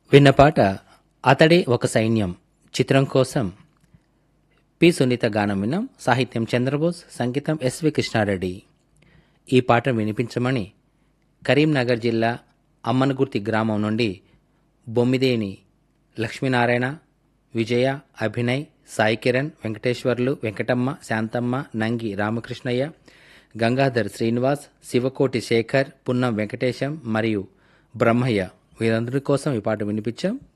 విన్న పాట అతడే ఒక సైన్యం చిత్రం కోసం పి సునీత గానం విన్నాం సాహిత్యం చంద్రబోస్ సంగీతం ఎస్వి కృష్ణారెడ్డి ఈ పాట వినిపించమని కరీంనగర్ జిల్లా అమ్మనగుర్తి గ్రామం నుండి బొమ్మిదేని లక్ష్మీనారాయణ విజయ అభినయ్ సాయి కిరణ్ వెంకటేశ్వర్లు వెంకటమ్మ శాంతమ్మ నంగి రామకృష్ణయ్య గంగాధర్ శ్రీనివాస్ శివకోటి శేఖర్ పున్నం వెంకటేశం మరియు బ్రహ్మయ్య వీరందరి కోసం ఈ పాట వినిపించాం